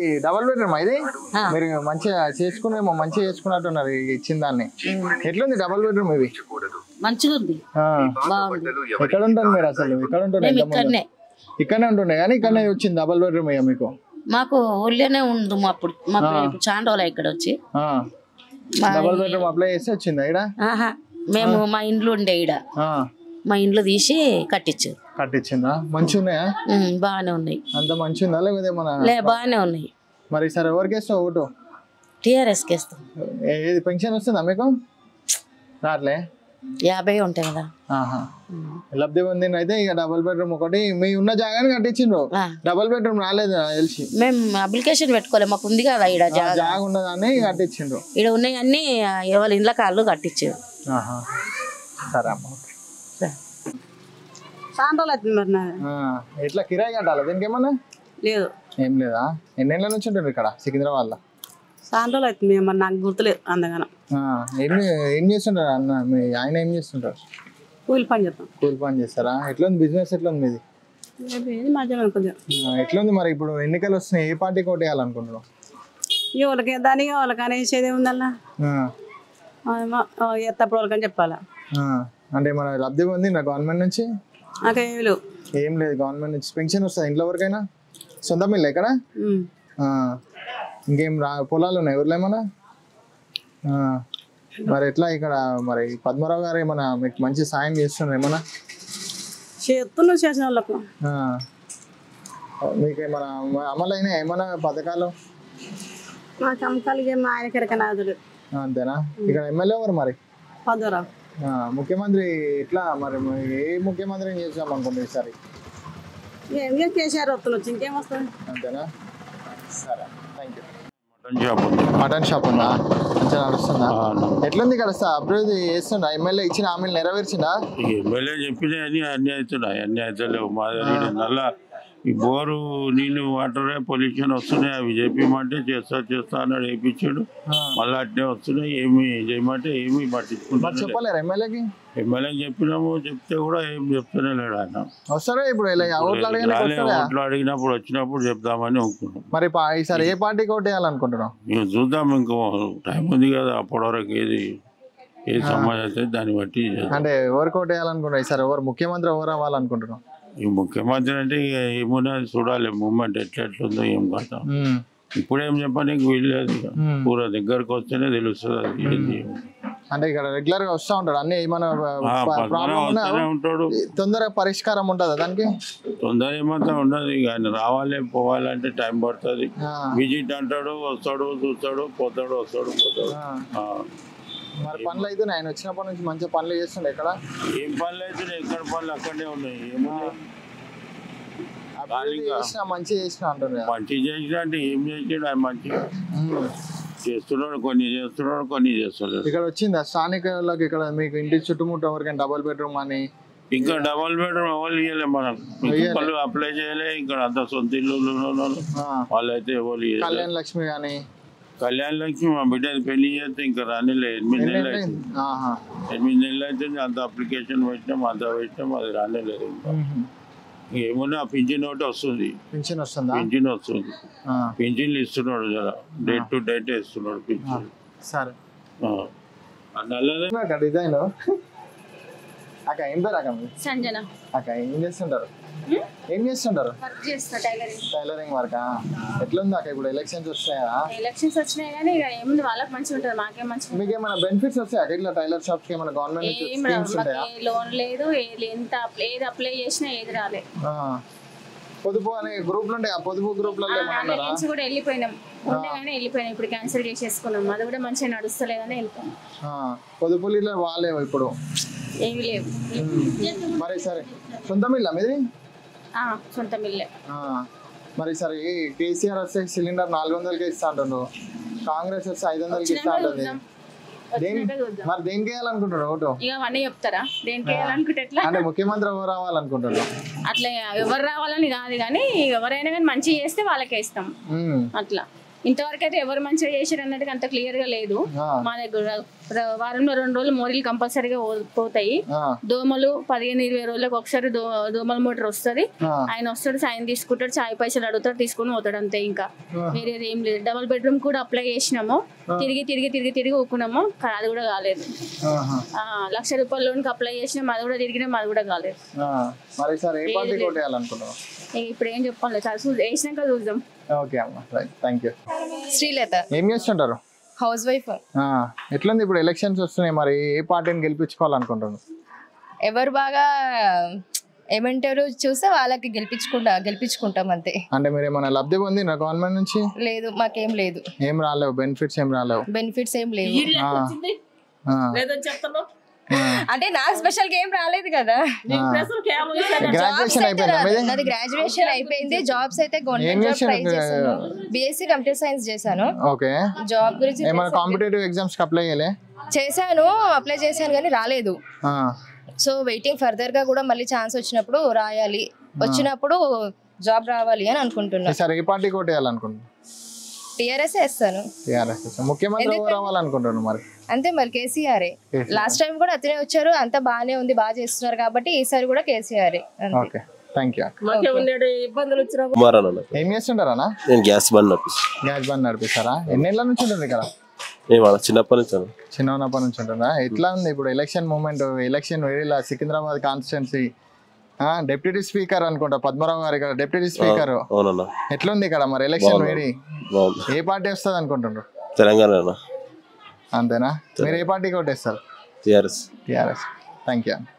Double bedroom ఇది ఆ. మీరు మంచిగా చేసుకునేమో మంచిగా చేసుకున్నట్టున్నారు ఈ ఇచ్చిన దాన్ని ఎట్లుంది డబల్ బెడ్రూమ్ ఇవి మంచిగా ఉంది ఆ. బాగుంది ఎక్కడ ఉంటారు మీరు అసలు ఎక్కడ ఉంటుండే మేము ఇక్కడనే ఇక్కడనే ఉంటుండే కానీ ఇక్కడనే వచ్చింది డబల్ బెడ్రూమ్ అయ్యా మీకు మాకు ఊళ్ళోనే ఉంది అప్పుడు మాకు ఇప్పుడు చాలా రోజులు ఇక్కడ వచ్చి ఆ. మా డబల్ బెడ్రూమ్ అప్లై చేస్తే వచ్చిందా ఇక్కడ ఆహా మేము మా ఇంట్లో ఉండే ఈడ ఆ. మా ఇంట్లో తీసి కట్టించారు కట్టించిందా మంచిగా ఉన్నాయా ఉమ్, బాగానే ఉన్నాయి అంత మంచిగా ఉందా లేకపోతే మన లే బాగానే ఉన్నాయి మరి సరే ఎవరికి వేస్తావు ఓటు టీఆర్ఎస్కి వేస్తాం ఏ- ఏది పెన్షన్ వస్తుందా మీకు రాట్లే యాభై ఉంటాయి కదా ఆహా ఉమ్. లబ్ధి పొందిన అయితే ఇక డబుల్ బెడ్రూమ్ ఒకటి మీ ఉన్న జాగాని కట్టించిండ్రు ఆ. డబుల్ బెడ్రూమ్ రాలేదు నాకు తెలిసి మేము అప్లికేషన్ పెట్టుకోలే మాకు ఉంది కదా ఈడ ఆ జాగా జాగా ఉన్నదాన్ని కట్టించిండ్రు ఈడ ఉన్నాయి అన్ని ఎవరి ఇండ్ల కాళ్ళు కట్టించారు ఆహా సరే అమ్మ ఓకే. చాలా రోజులు అవుతుంది మరి నాది ఆ, ఎట్లా కిరాయి కట్టాలా దీనికి ఏమన్నా లేదు ఏం లేదా ఎన్నేళ్ళ నుంచి ఉంటారు ఇక్కడ సికింద్రాబాద్ లో చాలా రోజులు అవుతుంది మరి నాకు గుర్తులేదు అందగానే ఏం ఏం చేస్తుంటారు అన్న మీ ఆయన ఏం చేస్తుంటారు కూలి పని చేస్తాం కూలి పని చేస్తారా ఎట్లా ఉంది బిజినెస్ ఎట్లా ఉంది మీది ఇది మధ్యలో కొంచెం ఆ, ఎట్లుంది మరి ఇప్పుడు ఎన్నికలు వస్తున్నాయి ఏ పార్టీకి ఓటు వేయాలనుకుంటున్నావు ఎవరికి దానికి వాళ్ళకని వేసేది ఉందల్లా ఆ, ఎత్తప్పుడు వాళ్ళకని చెప్పాలా ఆ, అంటే మన లబ్ధి పొందిందా గవర్నమెంట్ నుంచి నాకేమీ లేవు ఏం లేదు గవర్నమెంట్ నుంచి పెన్షన్ వస్తుంది ఇంట్లో వరకైనా సొంతం ఇల్లు ఎక్కడ ఉమ్. ఆ, ఇంకేం రా పొలాలు ఉన్నాయి ఊర్లో ఏమన్నా ఆ, మరి ఎట్లా ఇక్కడ మరి పద్మరావు గారు ఏమన్నా మీకు మంచి సాయం చేస్తున్నారు ఏమన్నా చేస్తున్నావు చేసిన వాళ్ళకు ఆ. మీకు ఏమన్నా అమలైన ఏమన్నా పథకాలు మాకు అమ్మకాలకి మా ఆయనకి ఎరక నాదుడు ఆ, అంతేనా ఇక్కడ ఎమ్మెల్యే ఎవరు మరి పదవరావు ఆ, ముఖ్యమంత్రి ఎట్లా మరి మరి ఏ ముఖ్యమంత్రిని చేసాం అనుకుంటుంది ఈసారి ఏం చేసి కేసీఆర్ వస్తున్నావు ఇంకేం వస్తుంది అంతేనా సరే థ్యాంక్ యూ మటన్ షాప్ ఉంది మటన్ షాప్ ఉందా మంచిగా నడుస్తుందా ఆ, ఎట్లుంది ఇక్కడ స- అభివృద్ధి చేస్తుందా ఎమ్మెల్యే ఇచ్చిన హామీలు నెరవేర్చిందా ఈ ఎమ్మెల్యే చెప్పిన అన్ని అన్ని అవుతున్నాయి అన్ని అవుతలేవు మా దగ్గర నల్ల ఈ బోరు నీళ్ళు వాటరే పొల్యూషన్ వస్తున్నాయి అవి చెప్పమంటే చేస్తా చేస్తా అన్నాడు వేయించాడు మళ్ళీ అట్నే వస్తున్నాయి ఏమి చేయమంటే ఏమి మరి పట్టించుకుంటారు చెప్పలేరు ఎమ్మెల్యేకి ఎమ్మెల్యే చెప్పినాము చెప్తే కూడా ఏం చెప్తూనే లేడు ఆయన వస్తారా ఇప్పుడు ఇలా ఓట్లు అడగడానికి రాలే, వస్తారా ఓట్లు అడిగినప్పుడు వచ్చినప్పుడు చెప్దామని అనుకున్నాం మరి పా- ఈసారి ఏ పార్టీకి ఓటు వేయాలనుకుంటున్నావు మేము చూద్దాం ఇంకో టైం ఉంది కదా అప్పటి వరకు ఏది ఏ సమాజం అయితే దాన్ని బట్టి చేద్దాం. అంటే ఎవరికి ఓటు వేయాలనుకుంటున్నావు ఈసారి ఎవరు ముఖ్యమంత్రి ఎవరు అవ్వాలనుకుంటున్నావు ఈ ముఖ్యమంత్రి అంటే ఇక ఏమున్నది చూడాలి మూమెంట్ ఎట్లా ఎట్లుందో ఏం కదా ఉమ్, ఇప్పుడేం చెప్పడానికి వీల్లేదు ఇక. ఉమ్. పూర దగ్గరకు వస్తేనే తెలుస్తుంది అది ఏంది అంటే ఇక్కడ రెగ్యులర్ గా వస్తూ ఉంటాడు అన్ని ఏమైనా ఆ, పక్కన ప్రాబ్లం ఉన్నా వస్తూనే ఉంటాడు తొందరగా పరిష్కారం ఉంటుందా దానికి తొందర ఏమంతా ఉండదు ఇక ఆయన రావాలి పోవాలంటే టైం పడుతుంది ఆ, విజిట్ అంటాడు వస్తాడు చూస్తాడు పోతాడు వస్తాడు పోతాడు ఆ. ఆ. మరి పనులు అయితే ఆయన వచ్చినప్పటి నుంచి మంచిగా పనులు చేస్తుండే ఇక్కడ ఏం పనులు అయితే ఎక్కడ పనులు అక్కడే ఉన్నాయి ఏమున్నాయి అభివృద్ధి ఖాళీగా. చేసినా మంచిగా చేసినా అంటారు కదా. మంచి చేసినా అంటే ఏం చేసాడు ఆయన మంచిగా ఉమ్. చేస్తున్నాడు కొన్ని చేస్తున్నాడు కొన్ని చేస్తున్నాడు ఇక్కడ వచ్చిందా స్థానికులకు ఇక్కడ మీకు ఇంటి చుట్టుముట్ట ఎవరికైనా డబుల్ బెడ్రూమ్ అని ఇంకా డబల్ బెడ్రూమ్ ఎవరు ఇవ్వలే మనకు ఇంకా వాళ్ళు అప్లై చేయలే ఇక్కడ అంత సొంత ఇల్లు ఆ, వాళ్ళైతే ఎవరు ఇవ్వలే కళ్యాణ్ లక్ష్మి కానీ కళ్యాణ లక్ష్మి మా బిడ్డ పెళ్లి చేస్తే ఇంకా రానిలే ఎనిమిది నెలలు అవుతుంది ఆహా. ఎనిమిది నెలలు అవుతుంది అంత అప్లికేషన్ పెట్టినాం అంత పెట్టినాం అది రానిలేదు ఇంకా ఉహు. ఏమున్నా పింఛన్ ఒకటి వస్తుంది పింఛన్ వస్తుందా పింఛన్ వస్తుంది ఆ, పింఛన్లు ఇస్తున్నాడు జర డేట్ టు డేట్ ఇస్తున్నాడు పింఛన్ సరే నల్లదే అక్క డిజైన్ అక్క ఏం పేరు అక్క మీది? సంజన అక్క ఏం చేస్తుంటారు ఏం చేస్తుంటారు వర్క్ చేస్తా టైలరింగ్ టైలరింగ్ వర్క్ ఎట్లుంది అక్క ఇప్పుడు ఎలక్షన్స్ వస్తాయా ఎలక్షన్స్ వచ్చినాయి కానీ ఇక ఏముంది వాళ్ళకి మంచిగా ఉంటుంది మాకేం మంచిగా మీకు ఏమైనా బెనిఫిట్స్ వస్తాయా అక్క ఇట్లా టైలర్ షాప్స్ కి ఏమైనా గవర్నమెంట్ నుంచి ఏం రావు. స్కీమ్స్ మాకు ఉంటాయా ఏ లోన్ లేదు ఏ- ఎంత అప్లై ఏది అప్లై చేసినా ఏది రాలే ఆ. పొదుపు అనే గ్రూప్లు ఉంటాయి ఆ పొదుపు గ్రూప్లలో ఏమైనా అందులో ఉన్నారా నుంచి కూడా వెళ్ళిపోయినాం ఉండే కానీ వెళ్ళిపోయినాం ఇప్పుడు క్యాన్సిల్ చేసేసుకున్నాం అది కూడా మంచిగా నడుస్తలేదని వెళ్ళిపోయాం ఆ, పొదుపులు ఇట్లా వాళ్ళేవు ఇప్పుడు ఏమి లేవు మరి సరే సొంతం ఇల్లా మీది ఆ, సొంత మిల్లే ఆ, మరి సరే ఈ కేసీఆర్ వస్తే సిలిండర్ నాలుగు వందలకి ఇస్తా అంటుండు కాంగ్రెస్ వస్తే ఐదు వందలకి ఇస్తా వచ్చినాక ఉంటుంది చూద్దాం దేని వచ్చినాక చూద్దాం మరి దేనికి వేయాలనుకుంటున్నాడు ఓటు ఇక అవన్నీ చెప్తారా దేనికి వేయాలనుకుంటే ఎట్లా అంటే ముఖ్యమంత్రి ఎవరు రావాలనుకుంటున్నాడు అట్లా ఎవరు రావాలని కాదు కానీ ఎవరైనా కానీ మంచిగా చేస్తే వాళ్ళకే ఇస్తాం ఉమ్. అట్లా ఇంతవరకు అయితే ఎవరు మంచిగా చేశారు అన్నట్టుగా అంత క్లియర్ గా లేదు ఆ, మా దగ్గర ర- వారంలో రెండు రోజులు మోరీలు కంపల్సరీగా పోతాయి ఆ, దోమలు పదిహేను ఇరవై రోజులకు ఒకసారి దో దోమల మోటార్ వస్తుంది ఆ. ఆయన వస్తాడు సాయం తీసుకుంటాడు చాయ్ పైసలు అడుగుతాడు తీసుకొని పోతాడు అంతే ఇంకా ఆ. వేరేది ఏం లేదు డబుల్ బెడ్రూమ్ కూడా అప్లై చేసినాము తిరిగి తిరిగి తిరిగి తిరిగి ఊకున్నాము కానీ అది కూడా కాలేదు ఆహా, ఆ, లక్ష రూపాయల లోన్కి అప్లై చేసినాం అది కూడా తిరిగినాం అది కూడా కాలేదు ఆ. మరి సార్ ఏ పార్టీ కొట్టేయాలనుకుంటున్నావు ఇక ఇప్పుడు ఏం చెప్పాలి సార్ చూ- వేసినాక చూద్దాం ఓకే అమ్మా రైట్ థ్యాంక్ యూ శ్రీలత ఏం చేస్తుంటారు హౌస్ వైఫ్ ఆ, ఎట్లుంది ఇప్పుడు ఎలక్షన్స్ వస్తున్నాయి మరి ఏ పార్టీని గెలిపించుకోవాలనుకుంటున్నాను ఎవరు బాగా ఏమంటారు చూస్తే వాళ్ళకి గెలిపించుకుంటా గెలిపించుకుంటాం అంతే అంటే మీరు ఏమైనా లబ్ధి పొందిన గవర్నమెంట్ నుంచి లేదు మాకేం లేదు ఏం రాలేవు బెనిఫిట్స్ ఏం రాలేవు బెనిఫిట్స్ ఏం లేవు ఆ, ఆ, ఆ. అంటే నాకు స్పెషల్ గా ఏం రాలేదు కదా గ్రాడ్యుయేషన్ అయిపోయిందా మీది నాది గ్రాడ్యుయేషన్ అయిపోయింది జాబ్స్ అయితే ఏం గవర్నమెంట్ జాబ్ చేశారు? ట్రై చేశాను బీఎస్సీ కంప్యూటర్ సైన్స్ చేశాను ఓకే జాబ్ గురించి ఏమైనా కాంపిటేటివ్ ఎగ్జామ్స్ కి అప్లై చేయలే చేశాను అప్లై చేశాను కానీ రాలేదు ఆ, సో వెయిటింగ్ ఫర్దర్ గా కూడా మళ్ళీ ఛాన్స్ వచ్చినప్పుడు రాయాలి వచ్చినప్పుడు జాబ్ రావాలి అని అనుకుంటున్నా ఈసారి ఏ పార్టీ కొట్టేయాలనుకుంటున్నాను టీఆర్ఎస్ వేస్తాను టీఆర్ఎస్ ముఖ్యమంత్రి ఎవరు రావాలనుకుంటున్నాను మరి అంతే మరి కేసీఆరే లాస్ట్ టైం కూడా అతనే వచ్చారు అంత బాగానే ఉంది బాగా చేస్తున్నారు కాబట్టి ఈసారి కూడా కేసీఆరే అంతే ఓకే థ్యాంక్ యూ కుమార్ అన్న ఏం చేస్తుంటారా నేను గ్యాస్ బండ్ నడిపిస్తాను గ్యాస్ బండ్ నడిపిస్తారా ఎన్నేళ్ళ నుంచి ఉంటుంది ఇక్కడ నేను అలా చిన్నప్పటి నుంచి అన్న. చిన్నప్పటి నుంచి ఉంటుందా ఎట్లా ఉంది ఇప్పుడు ఎలక్షన్ మూమెంట్ ఎలక్షన్ వేరేలా సికింద్రాబాద్ కాన్స్టిట్యున్సీ డిప్యూటీ స్పీకర్ అనుకుంటా పద్మరావు గారు ఇక్కడ డిప్యూటీ స్పీకర్ అవునన్న ఎట్లుంది ఇక్కడ మరి ఎలక్షన్ బాగుంది. వేడి బాగుంది ఏ పార్టీ వస్తుంది అనుకుంటున్నారు తెలంగాణ అన్న అంతేనా మీరు ఏ పార్టీ కొట్టేస్తారు టీఆర్ఎస్ టీఆర్ఎస్ థ్యాంక్ యూ